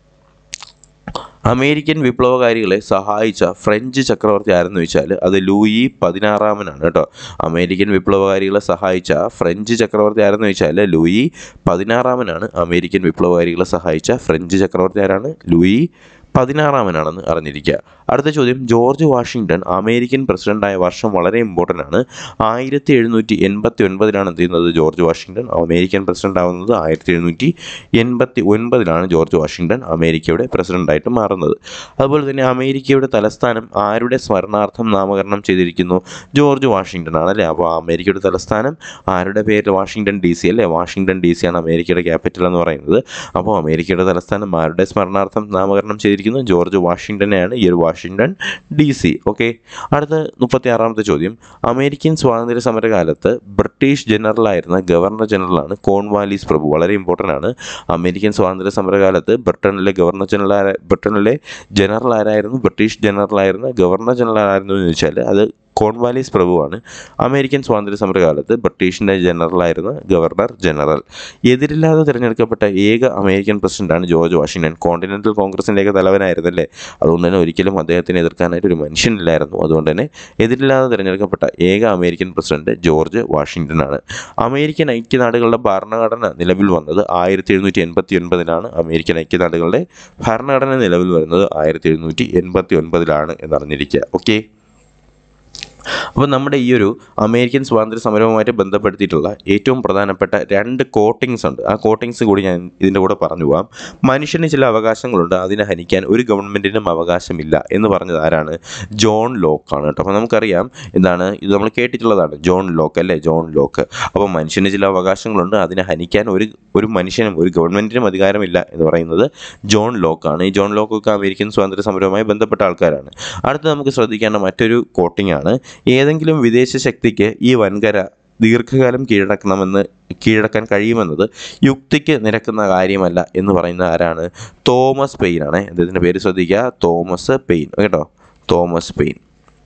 അമേരിക്കൻ വിപ്ലവകാരികളെ സഹായിച്ച ഫ്രഞ്ച് ചക്രവർത്തി ആരെന്ന് ചോദിച്ചാൽ അത് ലൂയി പതിനാറാമനാണ് കേട്ടോ അമേരിക്കൻ വിപ്ലവകാരികളെ സഹായിച്ച ഫ്രഞ്ച് ചക്രവർത്തി ആരെന്ന് ചോദിച്ചാൽ ലൂയി പതിനാറാമനാണ് അമേരിക്കൻ വിപ്ലവകാരികളെ സഹായിച്ച ഫ്രഞ്ച് ചക്രവർത്തി ആരാണ് ലൂയി പതിനാറാമനാണെന്ന് അറിഞ്ഞിരിക്കുക അടുത്ത ചോദ്യം ജോർജ് വാഷിങ്ടൺ അമേരിക്കൻ പ്രസിഡന്റായ വർഷം വളരെ ഇമ്പോർട്ടൻ്റ് ആണ് ആയിരത്തി എഴുന്നൂറ്റി എൺപത്തി ഒൻപതിലാണ് എന്ത് ചെയ്യുന്നത് ജോർജ് വാഷിങ്ടൺ അമേരിക്കൻ പ്രസിഡന്റ് ആവുന്നത് ആയിരത്തി എഴുന്നൂറ്റി എൺപത്തി ഒൻപതിലാണ് ജോർജ് വാഷിങ്ടൺ അമേരിക്കയുടെ പ്രസിഡന്റായിട്ട് മാറുന്നത് അതുപോലെ തന്നെ അമേരിക്കയുടെ തലസ്ഥാനം ആരുടെ സ്മരണാർത്ഥം നാമകരണം ചെയ്തിരിക്കുന്നു ജോർജ് വാഷിങ്ടൺ ആണ് അല്ലേ അപ്പോൾ അമേരിക്കയുടെ തലസ്ഥാനം ആരുടെ പേരിൽ വാഷിങ്ടൺ ഡി സി അല്ലേ വാഷിങ്ടൺ ഡി സി ആണ് അമേരിക്കയുടെ ക്യാപിറ്റൽ എന്ന് പറയുന്നത് അപ്പോൾ അമേരിക്കയുടെ തലസ്ഥാനം ആരുടെ സ്മരണാർത്ഥം നാമകരണം ചെയ്തിരിക്കുന്നു ജോർജ് വാഷിങ്ടനെയാണ് ഈ ഒരു വാഷിങ്ടൺ ഡി സി ഓക്കെ അടുത്ത മുപ്പത്തി ആറാമത്തെ ചോദ്യം അമേരിക്കൻ സ്വാതന്ത്ര്യ സമരകാലത്ത് ബ്രിട്ടീഷ് ജനറലായിരുന്ന ഗവർണർ ജനറലാണ് കോൺവാലീസ് പ്രഭു വളരെ ഇമ്പോർട്ടൻ്റ് ആണ് അമേരിക്കൻ സ്വാതന്ത്ര്യ സമരകാലത്ത് ബ്രിട്ടനിലെ ഗവർണർ ജനറൽ ആര- ബ്രിട്ടനിലെ ജനറൽ ആരായിരുന്നു ബ്രിട്ടീഷ് ജനറലായിരുന്ന ഗവർണർ ജനറൽ ആരായിരുന്നു എന്ന് ചോദിച്ചാൽ അത് കോൺവാലീസ് പ്രഭുവാണ് അമേരിക്കൻ സ്വാതന്ത്ര്യ സമരകാലത്ത് ബ്രിട്ടീഷിൻ്റെ ജനറലായിരുന്ന ഗവർണർ ജനറൽ എതിരില്ലാതെ തിരഞ്ഞെടുക്കപ്പെട്ട ഏക അമേരിക്കൻ പ്രസിഡന്റാണ് ജോർജ് വാഷിങ്ടൺ കോണ്ടിനെന്റൽ കോൺഗ്രസിൻ്റെയൊക്കെ തലവനായിരുന്നല്ലേ അതുകൊണ്ട് തന്നെ ഒരിക്കലും അദ്ദേഹത്തിന് എതിർക്കാനായിട്ട് ഒരു മനുഷ്യനില്ലായിരുന്നു അതുകൊണ്ട് തന്നെ എതിരില്ലാതെ തിരഞ്ഞെടുക്കപ്പെട്ട ഏക അമേരിക്കൻ പ്രസിഡന്റ് ജോർജ് വാഷിങ്ടൺ ആണ് അമേരിക്കൻ ഐക്യനാടുകളുടെ ഭരണഘടന നിലവിൽ വന്നത് ആയിരത്തി എഴുന്നൂറ്റി എൺപത്തി ഒൻപതിലാണ് അമേരിക്കൻ ഐക്യനാടുകളുടെ ഭരണഘടന നിലവിൽ വരുന്നത് ആയിരത്തി എഴുന്നൂറ്റി എൺപത്തി ഒൻപതിലാണ് എന്നറിഞ്ഞിരിക്കുക ഓക്കെ അപ്പോൾ നമ്മുടെ ഈ ഒരു അമേരിക്കൻ സ്വാതന്ത്ര്യ സമരവുമായിട്ട് ബന്ധപ്പെടുത്തിയിട്ടുള്ള ഏറ്റവും പ്രധാനപ്പെട്ട രണ്ട് കോട്ടിങ്സ് ഉണ്ട് ആ കോട്ടിങ്സ് കൂടി ഞാൻ ഇതിൻ്റെ കൂടെ പറഞ്ഞു പോവാം മനുഷ്യന് ചില അവകാശങ്ങളുണ്ട് അതിനെ ഹനിക്കാൻ ഒരു ഗവൺമെൻറ്റിനും അവകാശമില്ല എന്ന് പറഞ്ഞത് ആരാണ് ജോൺ ലോക്ക് ആണ് കേട്ടോ അപ്പോൾ നമുക്കറിയാം എന്താണ് ഇത് നമ്മൾ കേട്ടിട്ടുള്ളതാണ് ജോൺ ലോക്ക് അല്ലേ ജോൺ ലോക്ക് അപ്പോൾ മനുഷ്യന് ചില അവകാശങ്ങളുണ്ട് അതിനെ ഹനിക്കാൻ ഒരു ഒരു മനുഷ്യനും ഒരു ഗവൺമെൻറ്റിനും അധികാരമില്ല എന്ന് പറയുന്നത് ജോൺ ലോക്കാണ് ഈ ജോൺ ലോക്കൊക്കെ അമേരിക്കൻ സ്വാതന്ത്ര്യ സമരവുമായി ബന്ധപ്പെട്ട ആൾക്കാരാണ് അടുത്ത് നമുക്ക് ശ്രദ്ധിക്കേണ്ട മറ്റൊരു കോട്ടിംഗ് ആണ് ഏതെങ്കിലും വിദേശ ശക്തിക്ക് ഈ വൻകര ദീർഘകാലം കീഴടക്കണമെന്ന് കീഴടക്കാൻ കഴിയുമെന്നത് യുക്തിക്ക് നിരക്കുന്ന കാര്യമല്ല എന്ന് പറയുന്ന ആരാണ് തോമസ് പെയിൻ ആണ് അദ്ദേഹത്തിൻ്റെ പേര് ശ്രദ്ധിക്കുക തോമസ് പെയിൻ കേട്ടോ Thomas Paine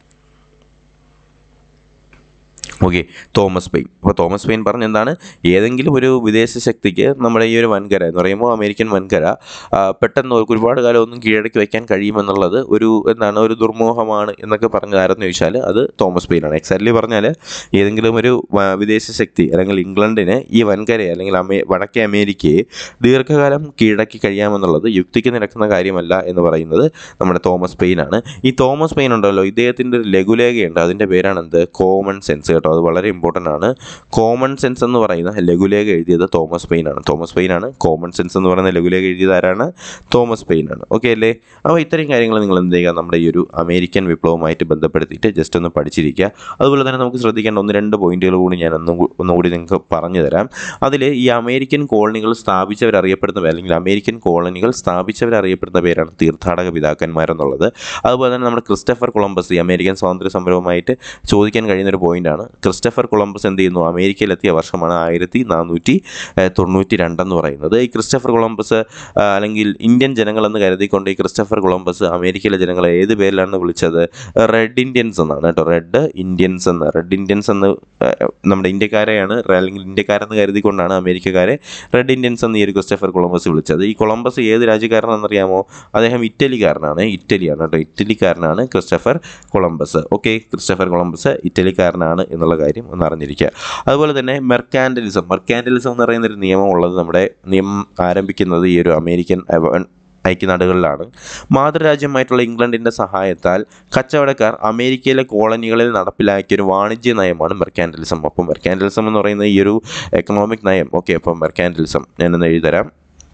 okay Thomas Paine അപ്പോൾ തോമസ് പെയിൻ പറഞ്ഞ എന്താണ് ഏതെങ്കിലും ഒരു വിദേശ ശക്തിക്ക് നമ്മുടെ ഈ ഒരു വൻകര എന്ന് പറയുമ്പോൾ അമേരിക്കൻ വൻകര ആ, പെട്ടെന്ന് ഒരു- ഒരുപാട് കാലം ഒന്നും കീഴടക്കി വയ്ക്കാൻ കഴിയുമെന്നുള്ളത് ഒരു എന്താണ് ഒരു ദുർമോഹമാണ് എന്നൊക്കെ പറഞ്ഞതാരെന്ന് ചോദിച്ചാൽ അത് തോമസ് പെയിൻ ആണ് എക്സാക്ട്ലി പറഞ്ഞാൽ ഏതെങ്കിലും ഒരു വ- വിദേശ ശക്തി അല്ലെങ്കിൽ ഇംഗ്ലണ്ടിന് ഈ വൻകരയെ അല്ലെങ്കിൽ അമേ വടക്കേ അമേരിക്കയെ ദീർഘകാലം കീഴടക്കി കഴിയാമെന്നുള്ളത് യുക്തിക്ക് നിരക്കുന്ന കാര്യമല്ല എന്ന് പറയുന്നത് നമ്മുടെ തോമസ് പെയിൻ ആണ് ഈ തോമസ് പെയിൻ ഉണ്ടല്ലോ ഇദ്ദേഹത്തിൻ്റെ ഒരു ലഘുലേഖയുണ്ട് അതിൻ്റെ പേരാണ് എന്ത് കോമൺ സെൻസ് കേട്ടോ അത് വളരെ ഇമ്പോർട്ടൻ്റ് ആണ് കോമൺ സെൻസ് എന്ന് പറയുന്ന ലഘുലേഖ എഴുതിയത് തോമസ് പെയിൻ ആണ് തോമസ് പെയിൻ ആണ് കോമൺ സെൻസ് എന്ന് പറയുന്ന ലഘുലേഖ എഴുതിയത് ആരാണ് തോമസ് പെയിൻ ആണ് ഓക്കെ അല്ലേ അപ്പോൾ ഇത്രയും കാര്യങ്ങൾ നിങ്ങൾ എന്ത് ചെയ്യുക നമ്മുടെ ഈ ഒരു അമേരിക്കൻ വിപ്ലവമായിട്ട് ബന്ധപ്പെടുത്തിയിട്ട് ജസ്റ്റ് ഒന്ന് പഠിച്ചിരിക്കുക അതുപോലെ തന്നെ നമുക്ക് ശ്രദ്ധിക്കേണ്ട ഒന്ന് രണ്ട് പോയിന്റുകൾ കൂടി ഞാൻ ഒന്നും കൂ- ഒന്നുകൂടി നിങ്ങൾക്ക് പറഞ്ഞു തരാം അതിൽ ഈ അമേരിക്കൻ കോളനികൾ സ്ഥാപിച്ചവർ അറിയപ്പെടുന്ന അല്ലെങ്കിൽ അമേരിക്കൻ കോളനികൾ സ്ഥാപിച്ചവർ അറിയപ്പെടുന്ന പേരാണ് തീർത്ഥാടക പിതാക്കന്മാരെന്നുള്ളത് അതുപോലെ തന്നെ നമ്മുടെ ക്രിസ്റ്റഫർ കൊളംബസ് ഈ അമേരിക്കൻ സ്വാതന്ത്ര്യ സമരവുമായിട്ട് ചോദിക്കാൻ കഴിയുന്ന ഒരു പോയിന്റാണ് ക്രിസ്റ്റഫർ കൊളംബസ് എന്ത് ചെയ്യുന്നു അമേരിക്കയിലെത്തിയ വർഷമാണ് ആയിരത്തി നാനൂറ്റി തൊണ്ണൂറ്റി രണ്ടെന്ന് പറയുന്നത് ഈ ക്രിസ്റ്റഫർ കൊളംബസ് ആ, അല്ലെങ്കിൽ ഇന്ത്യൻ ജനങ്ങളെന്ന് കരുതിക്കൊണ്ട് ഈ ക്രിസ്റ്റഫർ കൊളംബസ് അമേരിക്കയിലെ ജനങ്ങളെ ഏത് പേരിലാണ് വിളിച്ചത് റെഡ് ഇന്ത്യൻസ് എന്നാണ് കേട്ടോ റെഡ് ഇന്ത്യൻസ് എന്ന് റെഡ് ഇന്ത്യൻസ് എന്ന് ആ, നമ്മുടെ ഇന്ത്യക്കാരെയാണ് അല്ലെങ്കിൽ ഇന്ത്യക്കാരെന്ന് കരുതിക്കൊണ്ടാണ് അമേരിക്കക്കാരെ റെഡ് ഇന്ത്യൻസ് എന്ന് ഈ ഒരു ക്രിസ്റ്റഫർ കൊളംബസ് വിളിച്ചത് ഈ കൊളംബസ് ഏത് രാജ്യക്കാരനാണെന്നറിയാമോ അദ്ദേഹം ഇറ്റലിക്കാരനാണ് ഇറ്റലിയാണ് കേട്ടോ ഇറ്റലിക്കാരനാണ് Christopher Columbus okay Christopher Columbus ഇറ്റലിക്കാരനാണ് എന്നുള്ള കാര്യം ഒന്ന് അറിഞ്ഞിരിക്കുക അതുപോലെ തന്നെ മെർക്കാൻഡലിസം മെർക്കാൻഡലിസം എന്ന് പറയുന്ന ഒരു നിയമം ഉള്ളത് നമ്മുടെ നിയമം ആരംഭിക്കുന്നത് ഈ ഒരു അമേരിക്കൻ ഐക്യനാടുകളിലാണ് മാതൃരാജ്യമായിട്ടുള്ള ഇംഗ്ലണ്ടിൻ്റെ സഹായത്താൽ കച്ചവടക്കാർ അമേരിക്കയിലെ കോളനികളിൽ നടപ്പിലാക്കിയ ഒരു വാണിജ്യ നയമാണ് മെർക്കാൻഡലിസം അപ്പം മെർക്കാൻഡലിസം എന്ന് പറയുന്ന ഈ ഒരു എക്കണോമിക് നയം ഓക്കെ അപ്പം മെർക്കാൻഡലിസം ഞാനൊന്ന് എഴുതരാം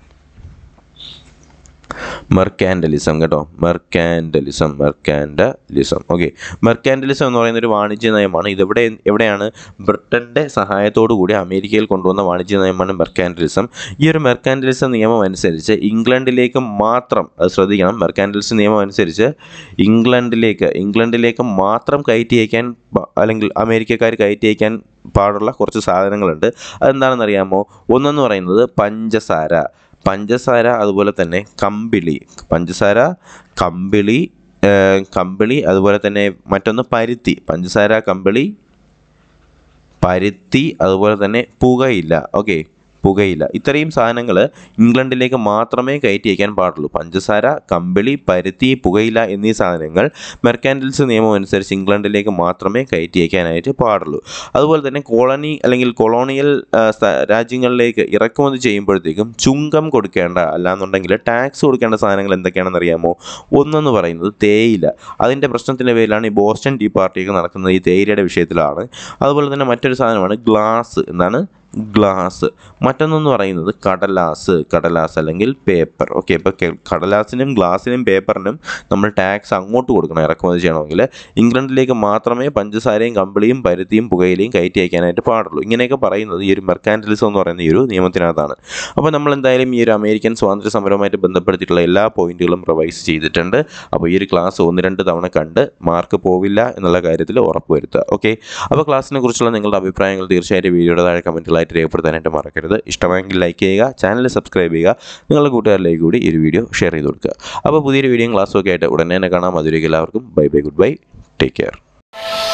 മെർക്കാൻഡലിസം കേട്ടോ മെർക്കാൻഡലിസം മെർക്കാൻഡലിസം ഓക്കെ മെർക്കാൻഡലിസം എന്ന് പറയുന്ന ഒരു വാണിജ്യ നയമാണ് ഇതെവിടെ എവിടെയാണ് ബ്രിട്ടൻ്റെ സഹായത്തോടു കൂടി അമേരിക്കയിൽ കൊണ്ടുവന്ന വാണിജ്യ നയമാണ് മെർക്കാൻഡലിസം ഈ ഒരു മെർക്കാൻഡലിസം നിയമം അനുസരിച്ച് ഇംഗ്ലണ്ടിലേക്ക് മാത്രം അത് ശ്രദ്ധിക്കണം മെർക്കാൻഡലിസം നിയമം അനുസരിച്ച് ഇംഗ്ലണ്ടിലേക്ക് ഇംഗ്ലണ്ടിലേക്ക് മാത്രം കയറ്റി അയക്കാൻ പ- അല്ലെങ്കിൽ അമേരിക്കക്കാർ കയറ്റി അയക്കാൻ പാടുള്ള കുറച്ച് സാധനങ്ങളുണ്ട് അതെന്താണെന്ന് അറിയാമോ ഒന്നെന്ന് പറയുന്നത് പഞ്ചസാര പഞ്ചസാര അതുപോലെ തന്നെ കമ്പിളി പഞ്ചസാര കമ്പിളി ഏഹ്, കമ്പിളി അതുപോലെ തന്നെ മറ്റൊന്ന് പരുത്തി പഞ്ചസാര കമ്പിളി പരുത്തി അതുപോലെ തന്നെ പുകയില ഓക്കെ പുകയില ഇത്രയും സാധനങ്ങൾ ഇംഗ്ലണ്ടിലേക്ക് മാത്രമേ കയറ്റി അയക്കാൻ പാടുള്ളൂ പഞ്ചസാര കമ്പിളി പരുത്തി പുകയില എന്നീ സാധനങ്ങൾ മെർക്കാൻഡിൽസ് നിയമം അനുസരിച്ച് ഇംഗ്ലണ്ടിലേക്ക് മാത്രമേ കയറ്റി അയക്കാനായിട്ട് പാടുള്ളൂ അതുപോലെ തന്നെ കോളനി അല്ലെങ്കിൽ കൊളോണിയൽ ആ, സ്ഥ- രാജ്യങ്ങളിലേക്ക് ഇറക്കുമതി ചെയ്യുമ്പോഴത്തേക്കും ചുങ്കം കൊടുക്കേണ്ട അല്ലാന്നുണ്ടെങ്കിൽ ടാക്സ് കൊടുക്കേണ്ട സാധനങ്ങൾ എന്തൊക്കെയാണെന്ന് അറിയാമോ ഒന്നെന്ന് പറയുന്നത് തേയില അതിൻ്റെ പ്രശ്നത്തിൻ്റെ പേരിലാണ് ഈ ബോസ്റ്റൺ ടീ പാർട്ടിയൊക്കെ നടക്കുന്നത് ഈ തേയിലയുടെ വിഷയത്തിലാണ് അതുപോലെ തന്നെ മറ്റൊരു സാധനമാണ് ഗ്ലാസ് എന്താണ് ഗ്ലാസ് മറ്റൊന്നെന്ന് പറയുന്നത് കടലാസ് കടലാസ് അല്ലെങ്കിൽ പേപ്പർ ഓക്കെ ഇപ്പോൾ കടലാസിനും ഗ്ലാസിനും പേപ്പറിനും നമ്മൾ ടാക്സ് അങ്ങോട്ട് കൊടുക്കണം ഇറക്കുമതി ചെയ്യണമെങ്കിൽ ഇംഗ്ലണ്ടിലേക്ക് മാത്രമേ പഞ്ചസാരയും കമ്പിളിയും പരുത്തിയും പുകയിലയും കയറ്റി അയക്കാനായിട്ട് പാടുള്ളൂ ഇങ്ങനെയൊക്കെ പറയുന്നത് ഈ ഒരു മെർക്കാൻഡലിസം എന്ന് പറയുന്ന ഈ ഒരു നിയമത്തിനകത്താണ് അപ്പോൾ നമ്മൾ എന്തായാലും ഈ ഒരു അമേരിക്കൻ സ്വാതന്ത്ര്യ സമരവുമായിട്ട് ബന്ധപ്പെടുത്തിയിട്ടുള്ള എല്ലാ പോയിന്റുകളും റിവൈസ് ചെയ്തിട്ടുണ്ട് അപ്പോൾ ഈ ഒരു ക്ലാസ് ഒന്ന് രണ്ട് തവണ കണ്ട് മാർക്ക് പോവില്ല എന്നുള്ള കാര്യത്തിൽ ഉറപ്പുവരുത്തുക ഓക്കെ അപ്പോൾ ക്ലാസ്സിനെ കുറിച്ചുള്ള നിങ്ങളുടെ അഭിപ്രായങ്ങൾ തീർച്ചയായിട്ടും വീഡിയോയുടെ താഴെ കമൻറ്റുകളായിട്ട് രേഖപ്പെടുത്താനായിട്ട് മറക്കരുത് ഇഷ്ടമായെങ്കിൽ ലൈക്ക് ചെയ്യുക ചാനൽ സബ്സ്ക്രൈബ് ചെയ്യുക നിങ്ങളുടെ കൂട്ടുകാരിലേക്ക് കൂടി ഈ ഒരു വീഡിയോ ഷെയർ ചെയ്ത് കൊടുക്കുക അപ്പോൾ പുതിയൊരു വീഡിയോയും ക്ലാസ്സും ഒക്കെ ആയിട്ട് ഉടനെ തന്നെ കാണാം അതുവരേക്കും എല്ലാവർക്കും bye bye goodbye take care